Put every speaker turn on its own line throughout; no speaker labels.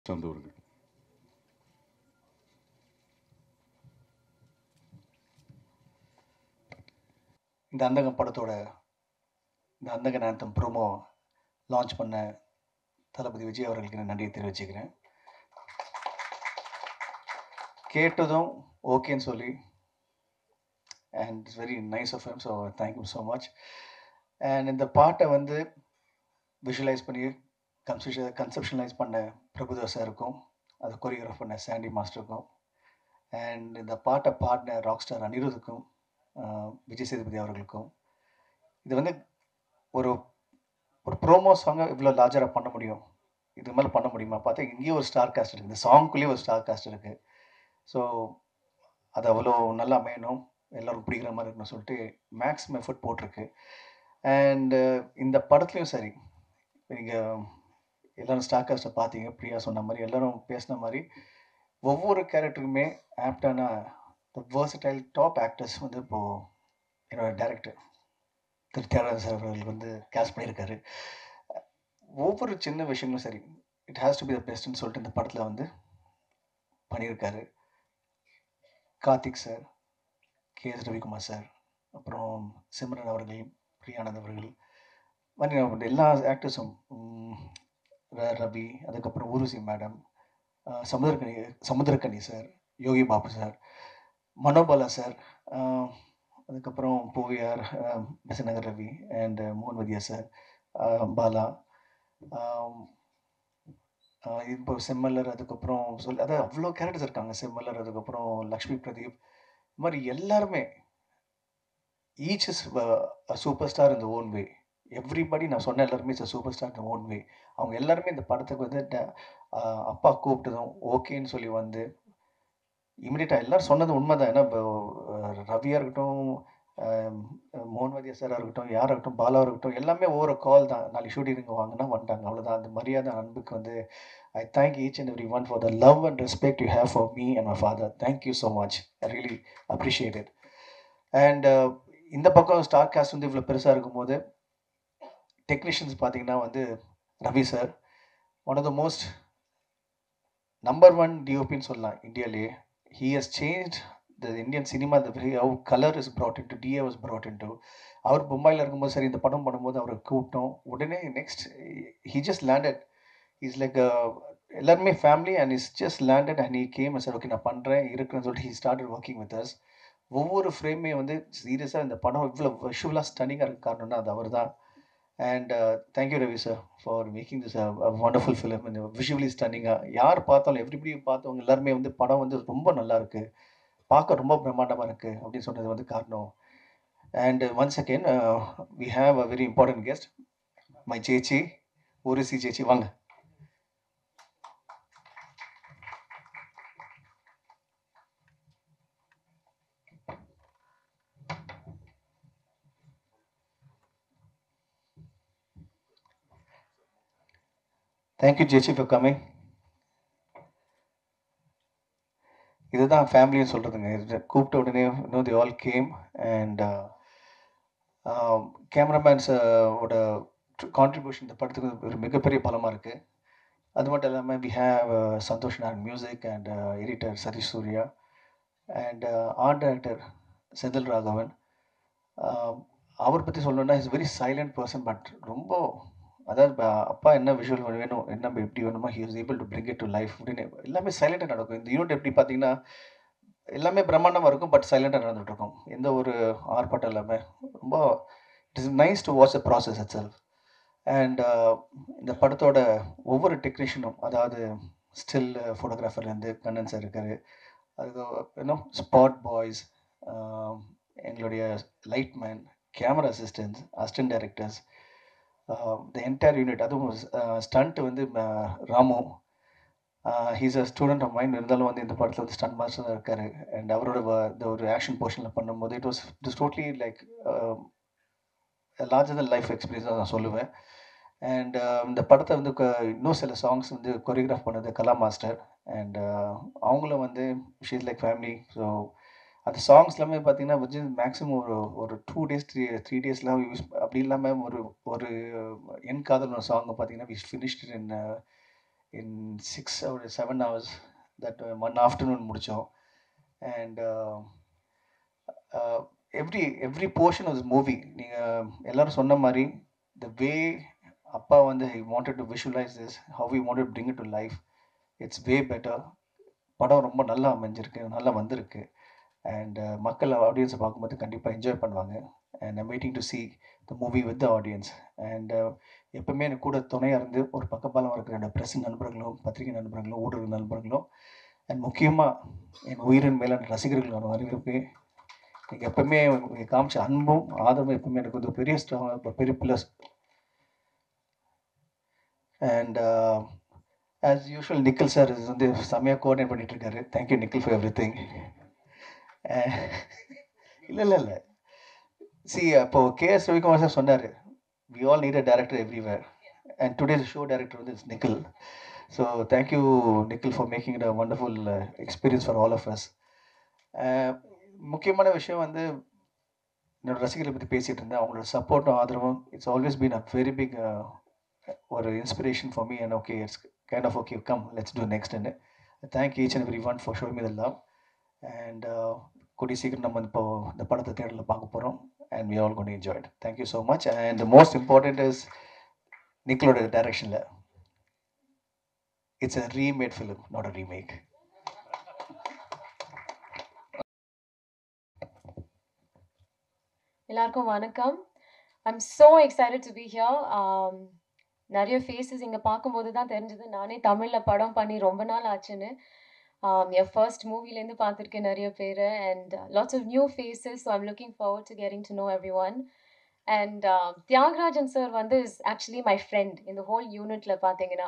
சார்ந்தவர்கள்
இந்த அந்தகம் படத்தோட இந்த அந்தகன் ஆந்தம் ப்ரோமோ லான்ச் பண்ண தளபதி விஜய் அவர்களுக்கு நான் நன்றியை தெரிவிச்சுக்கிறேன் கேட்டதும் ஓகேன்னு சொல்லி and it's very nice of him so thank you so much and இந்த பாட்டை வந்து விஷுவலைஸ் பண்ணி கன்செப்ஷ கன்செப்ஷனலைஸ் பண்ண பிரபுதேவ் சாருக்கும் அதை கொரியோகிராஃப் பண்ண சாண்டி மாஸ்டருக்கும் அண்ட் இந்த பாட்டை பாடின ராக் ஸ்டார் அனிருத்துக்கும் ஆஹ் விஜய் சேதுபதி அவர்களுக்கும் இது வந்து ஒரு ஒரு ப்ரோமோ சாங்கை இவ்வளோ லார்ஜராக பண்ண முடியும் இது மேலே பண்ண முடியுமா பார்த்தா இங்கேயும் ஒரு ஸ்டார் காஸ்ட் இருக்குது இந்த சாங்குள்ளேயும் ஒரு ஸ்டார் காஸ்ட் இருக்குது ஸோ அது அவ்வளோ நல்லா அமையணும் எல்லோரும் பிடிக்கிற மாதிரி இருக்கணும்னு சொல்லிட்டு மேக்ஸிமம் எஃபர்ட் போட்டிருக்கு அண்டு இந்த படத்துலையும் சரி நீங்கள் எல்லோரும் ஸ்டார் காஸ்ட்டை பார்த்தீங்க பிரியா சொன்ன மாதிரி எல்லோரும் பேசின மாதிரி ஒவ்வொரு கேரக்டருக்குமே ஆப்டான த வேர்சடைல் டாப் ஆக்டர்ஸ் வந்து இப்போது என்னோட டேரக்டர் திரு தியாகராஜன் சார் அவர்கள் வந்து கேஸ்ட் பண்ணியிருக்காரு ஒவ்வொரு சின்ன விஷயங்களும் சரி it has to be the பெஸ்ட்னு சொல்லிட்டு இந்த படத்தில் வந்து பண்ணியிருக்காரு Karthik sir K S Ravikumar sir அப்புறம் சிம்ரன் அவர்கள் பிரியானந்த் அவர்கள் மாதிரி நம்ம எல்லா ஆக்டர்ஸும் ரவி அதுக்கப்புறம் Urvashi madam Samuthirakani Samuthirakani sir Yogi Babu sir Manobala sir அதுக்கப்புறம் பூவியார் பெசநகர் ரவி அண்ட் மோகன்வதியா சார் பாலா இப்போ செம்மல்லர் அதுக்கப்புறம் சொல் அதாவது அவ்வளோ கேரக்டர்ஸ் இருக்காங்க செம்மல்லர் அதுக்கப்புறம் லக்ஷ்மி பிரதீப் இது மாதிரி எல்லாருமே ஈச் இஸ் சூப்பர் ஸ்டார் இந்த ஓன் வே எவ்ரிபடி நான் சொன்ன எல்லாருமே இட்ஸ் சூப்பர் ஸ்டார் இந்த ஓன் வே அவங்க எல்லாருமே இந்த படத்துக்கு வந்து அப்பா கூப்பிட்டதும் ஓகேன்னு சொல்லி வந்து இமிடியட்டாக எல்லோரும் சொன்னது உண்மை தான் ஏன்னா இப்போ ரவியாக இருக்கட்டும் மோகன்வதியா சாராக இருக்கட்டும் யாராக இருக்கட்டும் பாலாவாக இருக்கட்டும் எல்லாமே ஒவ்வொரு கால் தான் நாளைக்கு ஷூட்டிங் வாங்கினா வந்துட்டாங்க அவ்வளோதான் அந்த மரியாதை அன்புக்கு வந்து I thank each and every one for the love and respect you have for me and my father thank you so much I really appreciate it and இந்த பக்கம் ஸ்டார் காஸ்ட் வந்து இவ்வளோ பெருசாக இருக்கும்போது டெக்னீஷியன்ஸ் பார்த்தீங்கன்னா வந்து Ravi sir one of the most number one டிஓபின்னு சொல்லலாம் இந்தியாவிலேயே he has changed the Indian cinema the way how color is brought into DA was brought into அவர் மும்பையில் இருக்கும்போது சரி இந்த படம் பண்ணும்போது அவரை கூப்பிட்டோம் உடனே next he just landed is like எல்லாருமே family and is just landed and he came sir okay நான் பண்ணுறேன் இருக்கிறேன்னு சொல்லிட்டு he started working with us ஒவ்வொரு ஃப்ரேமே வந்து சீரியஸாக இந்த படம் இவ்வளோ விஷுவலாக ஸ்டனிங்காக இருக்க காரணம்னா அது அவர் தான் and thank you Ravi sir for making this wonderful film இந்த விஷுவலி ஸ்டன்னிங்காக யார் பார்த்தாலும் எவ்ரிபடி பார்த்தவங்க எல்லாருமே வந்து படம் வந்து ரொம்ப நல்லா இருக்குது பார்க்க ரொம்ப பிரம்மாண்டமாக இருக்குது அப்படின்னு சொன்னது வந்து காரணம் and once again we have a very important guest my சேச்சி ஊரிசி சேச்சி வாங்க தேங்க்யூ ஜெச்சி ஃபார் கமிங் இதுதான் ஃபேமிலின்னு சொல்கிறதுங்க இது கூப்பிட்ட உடனே no the all game and cameraman's ஓட கான்ட்ரிபியூஷன் இந்த படத்துக்கு ஒரு மிகப்பெரிய பலமாக இருக்குது அது மட்டும் இல்லாமல் we have Santhosh Narayan music and editor Sathish Surya and art director Senthil Raghavan அவர் பற்றி சொல்லணுன்னா is very silent person but ரொம்ப அதாவது அப்பா என்ன விஷுவல் வேணும் என்ன எப்படி வேணுமோ he is able to bring it to life அப்படின்னு எல்லாமே சைலண்டாக நடக்கும் இந்த யூனிட் எப்படி பார்த்தீங்கன்னா எல்லாமே பிரம்மாண்டமாக இருக்கும் பட் சைலண்டாக நடந்துகிட்டு இருக்கும் எந்த ஒரு ஆர்ப்பாட்டம் இல்லாமல் ரொம்ப it is nice to watch a process itself and இந்த படத்தோட ஒவ்வொரு டெக்னீஷியனும் அதாவது ஸ்டில் ஃபோட்டோகிராஃபர்லேருந்து கண்ணன் சார் இருக்கார் அதுக்கு இன்னும் ஸ்பாட் பாய்ஸ் எங்களுடைய light man camera assistants assistant directors the entire unit அதுவும் ஸ்டண்ட் வந்து Ramu he's a student of mind இருந்தாலும் வந்து இந்த படத்தில் வந்து ஸ்டண்ட் மாஸ்டர் இருக்கார் அண்ட் அவரோட இந்த ஒரு ஆக்ஷன் போர்ஷனில் பண்ணும்போது it was it is totally like larger than life experience தான் நான் சொல்லுவேன் அண்ட் இந்த படத்தை வந்து இன்னும் சில சாங்ஸ் வந்து கொரியோகிராஃப் பண்ணது கலா மாஸ்டர் அண்ட் அவங்களும் வந்து ஷீஸ் லைக் ஃபேமிலி ஸோ அந்த சாங்ஸ் எல்லாமே பார்த்தீங்கன்னா விஜய் மேக்ஸிமம் ஒரு ஒரு டூ டேஸ் த்ரீ த்ரீ டேஸ்லாம் யூஸ் அப்படி இல்லாமல் ஒரு ஒரு என் காதல் ஒரு சாங் பார்த்தீங்கன்னா we finished in in six ஒரு seven hours that one afternoon முடித்தோம் and every every portion of movie நீங்கள் எல்லாரும் சொன்ன மாதிரி த வே அப்பா வந்து he wanted to visualise this how we wanted bring to life it's way better படம் ரொம்ப நல்லா அமைஞ்சிருக்கு நல்லா வந்திருக்கு அண்ட் மக்கள் ஆடியன்ஸை பார்க்கும்போது கண்டிப்பாக என்ஜாய் பண்ணுவாங்க and I'm waiting to see the movie with the audience and எப்பவுமே எனக்கு கூட துணையாக இருந்து ஒரு பக்கப்பாலம் இருக்கிற என்னோட ப்ரெஸ் நண்பர்களும் பத்திரிகை நண்பர்களும் ஊடக நண்பர்களும் அண்ட் முக்கியமாக என் உயிரின் மேலான ரசிகர்களோட வரவேற்பு நீங்கள் எப்பவுமே நீங்கள் காமிச்ச அன்பும் ஆதரவும் எப்பவுமே எனக்கு வந்து பெரிய ஸ்ட்ராங் பெரிய plus and as usual Nikhil sir இது வந்து செம்மையாக கோஆர்டினேட் பண்ணிட்டு இருக்காரு thank you Nikhil for everything இல்லை இல்லை இல்லை சி அப்போ கேஎஸ் ரவிக்குமார் சார் சொன்னார் we all need a director everywhere and today's show director வந்து is Nikhil so thank you Nikhil for making it a wonderful experience for all of us முக்கியமான விஷயம் வந்து என்னோட ரசிகர்களை பற்றி பேசிகிட்டு இருந்தேன் அவங்களோட சப்போர்ட்டும் ஆதரவும் it's always been a very big ஒரு inspiration for me and okay it's kind of okay come let's do நெக்ஸ்ட்னு thank each and every one for show me love and கூடிய சீக்கிரம் நம்ம இப்போ இந்த படத்தை தேடலில் பார்க்க போகிறோம் அண்ட் வி ஆல் கொண்டு enjoyed thank you so much and most important is நிக்கலோட டைரக்ஷனில் it's a remade film not a remake
எல்லாருக்கும் வணக்கம் I'm so excited to be here நிறைய ஃபேஸஸ் இங்கே பார்க்கும்போது தான் தெரிஞ்சது நானே தமிழில் படம் பண்ணி ரொம்ப நாள் ஆச்சுன்னு என் ஃபர்ஸ்ட் மூவிலேருந்து பார்த்துருக்கேன் நிறைய பேர் and lots of new faces so I'm looking forward to getting to know everyone and Thiagarajan sir வந்து இஸ் ஆக்சுவலி மை ஃப்ரெண்ட் இந்த ஹோல் யூனிட்ல பார்த்தீங்கன்னா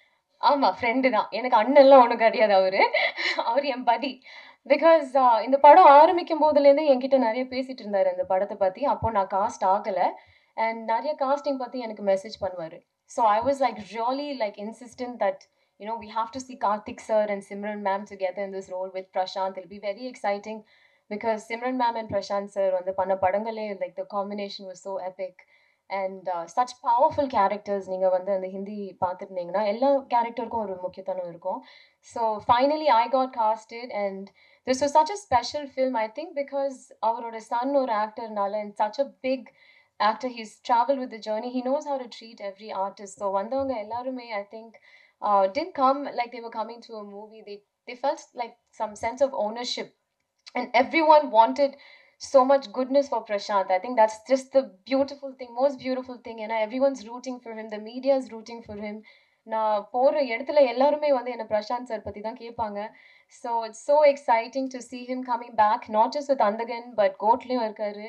ஆமாம் ஃப்ரெண்டு தான் எனக்கு அண்ணன்லாம் ஒன்றும் கிடையாது அவர் அவர் என் படி பிகாஸ் இந்த படம் ஆரம்பிக்கும் போதுலேருந்து என்கிட்ட நிறைய பேசிட்டு இருந்தார் இந்த படத்தை பற்றி அப்போ நான் காஸ்ட் ஆகலை அண்ட் நிறைய காஸ்டிங் பற்றி எனக்கு மெசேஜ் பண்ணுவார் so I was like really like insistent that you know, we have to see Karthik sir and Simran ma'am together in this role with Prashant. It'll be very exciting because Simran ma'am and Prashant sir on the Panappadangale, like the combination was so epic. And uh, such powerful characters நீங்கள் வந்து அந்த ஹிந்தி பார்த்துருந்தீங்கன்னா எல்லா கேரக்டருக்கும் ஒரு முக்கியத்துவம் இருக்கும் so finally I got casted and this was such a special film I think because அவரோட son ஒரு ஆக்டர்னால and such a big actor he's travel with the journey he knows how to treat every artist so வந்தவங்க எல்லாருமே I think uh, didn't come like they were coming to a movie. They they felt like some sense of ownership, and everyone wanted so much goodness for Prashant. I think that's just the beautiful thing, most beautiful thing. And everyone's rooting for him. The media is rooting for him. நான் போகிற இடத்துல எல்லாருமே வந்து என்னை Prashanth sir பற்றி தான் கேட்பாங்க so it's so exciting to see him coming back not just with Andhagan but கோட்லேயும் இருக்காரு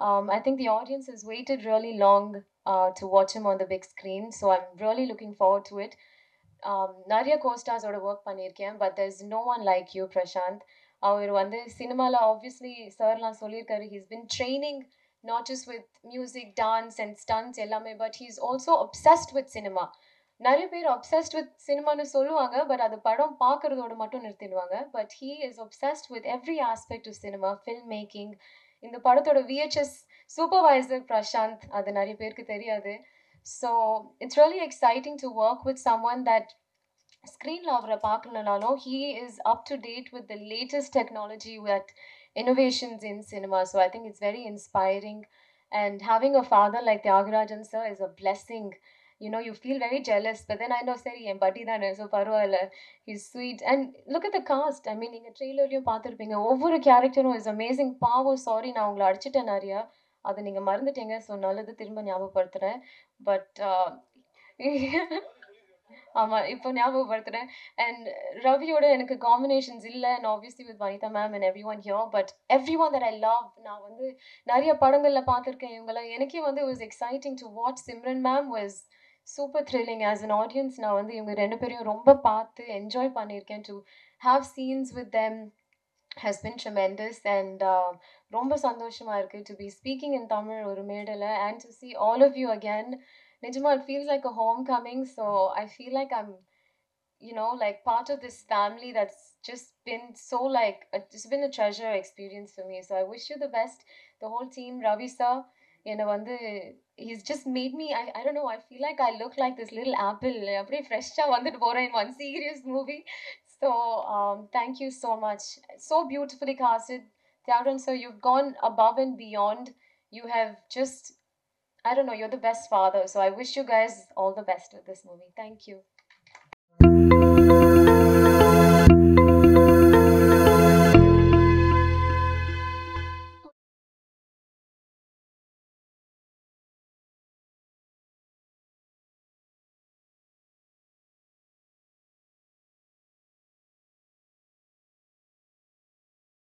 I think the audience is waited really long to watch him on the big screen so I'm really looking forward to it நிறைய கோஸ்டார்ஸோட work பண்ணியிருக்கேன் but there is no one like you Prashanth அவர் வந்து சினிமாவில் obviously சார்லாம் சொல்லியிருக்காரு he's been training not just with music dance and stunts எல்லாமே but he is also obsessed with cinema நிறைய பேர் அப்சஸ்ட் வித் சினிமான்னு சொல்லுவாங்க பட் அது படம் பார்க்குறதோட மட்டும் நிறுத்திடுவாங்க but he is obsessed with every aspect of cinema film making இந்த படத்தோட விஹெச்எஸ் சூப்பர்வைசர் பிரசாந்த் அது நிறைய பேருக்கு தெரியாது so it's really exciting to work with someone that ஸ்க்ரீனில் அவரை பார்க்கலனாலும் he is up to date with the latest technology with innovations in cinema. So I think it's very inspiring. And having a father like Tyagarajan sir is a blessing. You know, you feel very jealous, but then I know, sir, என் buddy தானே so பரவாயில்ல he's sweet and look at the cast I mean நீங்கள் ட்ரெய்லர்லையும் பார்த்துருப்பீங்க ஒவ்வொரு கேரக்டரும் is amazing பாவம் sorry நான் உங்களை அடிச்சிட்டேன் நிறையா அதை நீங்கள் மறந்துட்டீங்க ஸோ நல்லது திரும்ப ஞாபகப்படுத்துகிறேன் பட் ஆமாம் இப்போ ஞாபகப்படுத்துகிறேன் அண்ட் ரவியோட எனக்கு காம்பினேஷன்ஸ் இல்லை and obviously with Vanitha ma'am and every everyone here but everyone that I love நான் வந்து நிறைய படங்களில் பார்த்துருக்கேன் இவங்களாம் எனக்கே வந்து was exciting to watch Simran ma'am was super thrilling as an audience நான் வந்து இவங்க ரெண்டு பேரையும் ரொம்ப பார்த்து என்ஜாய் பண்ணியிருக்கேன் to have scenes with them has been tremendous and ரொம்ப சந்தோஷமாக இருக்குது to be speaking in Tamil ஒரு மேடையில் and to C all of you again Nijma, it feels like a homecoming. So I feel like I'm, you know, like part of this family that's just been so like, it's been a treasure experience for me. So I wish you the best. The whole team, Ravi sir, என்னை வந்து he's just made me I, I don't know I feel like I look like this little apple அப்படியே ஃப்ரெஷ்ஷாக வந்துட்டு போகிறேன் in one serious movie so um, thank you so much so beautifully casted Thiagan sir you've gone above and beyond you have just I don't know you're the best father so I wish you guys all the best with this movie thank you